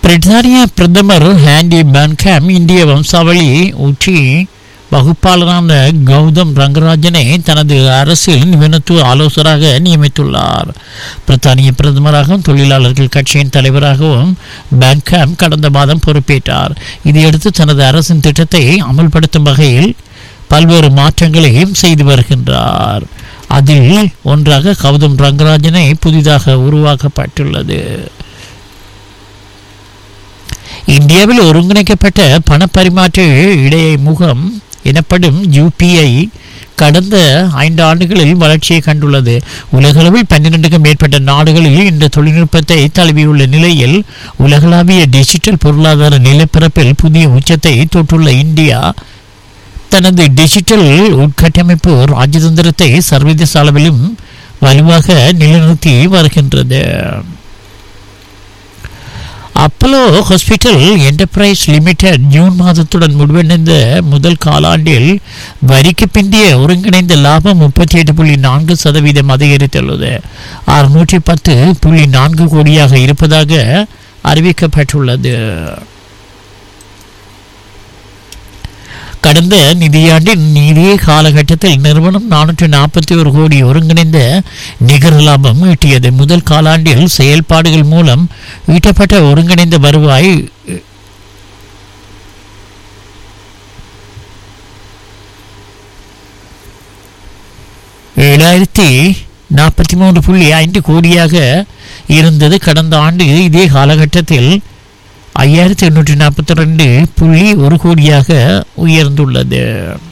பிரித்தானிய பிரதமர் ஹேண்டி பன்கேம் இந்திய வம்சாவளி உச்சி வகுப்பாளரான கௌதம் ரங்கராஜனை தனது அரசியல் நிபுணத்துவ ஆலோசகராக நியமித்துள்ளார் பிரித்தானிய பிரதமராகவும் தொழிலாளர்கள் கட்சியின் தலைவராகவும் பன்கேம் கடந்த மாதம் பொறுப்பேற்றார் இதையடுத்து தனது அரசின் திட்டத்தை அமல்படுத்தும் வகையில் பல்வேறு மாற்றங்களையும் செய்து வருகின்றார் அதில் ஒன்றாக கௌதம் ரங்கராஜனை புதிதாக உருவாக்கப்பட்டுள்ளது இந்தியாவில் ஒருங்கிணைக்கப்பட்ட பணப்பரிமாற்ற இடையை முகம் எனப்படும் யூபிஐ கடந்த ஐந்து ஆண்டுகளில் வளர்ச்சியை கண்டுள்ளது உலகளவில் பன்னிரண்டுக்கும் மேற்பட்ட நாடுகளில் இந்த தொழில்நுட்பத்தை தழுவியுள்ள நிலையில் உலகளாவிய டிஜிட்டல் பொருளாதார நிலப்பரப்பில் புதிய உச்சத்தை தொட்டுள்ள இந்தியா தனது டிஜிட்டல் உட்கட்டமைப்பு ராஜதந்திரத்தை சர்வதேச அளவிலும் வலுவாக நிலைநிறுத்தி வருகின்றது Apollo hospital enterprise limited June மாதத்துடன் முடிவடைந்த முதல் காலாண்டில் வரிக்கு பிந்திய ஒருங்கிணைந்த லாபம் முப்பத்தி எட்டு புள்ளி நான்கு சதவீதம் அதிகரித்துள்ளது அறுநூற்றி பத்து புள்ளி நான்கு கோடியாக இருப்பதாக அறிவிக்கப்பட்டுள்ளது கடந்த நிதியாண்டின் நிதிய காலகட்டத்தில் நிறுவனம் நானூற்றி நாற்பத்தி ஒரு கோடி ஒருங்கிணைந்த நிகர லாபம் ஈட்டியது முதல் காலாண்டில் செயல்பாடுகள் மூலம் ஈட்டப்பட்ட ஒருங்கிணைந்த வருவாய் ஏழாயிரத்தி நாற்பத்தி மூன்று புள்ளி ஐந்து கோடியாக இருந்தது கடந்த ஆண்டு இதே காலகட்டத்தில் ஐயாயிரத்தி எண்ணூற்றி நாற்பத்தி ரெண்டு புள்ளி ஒரு கோடியாக உயர்ந்துள்ளது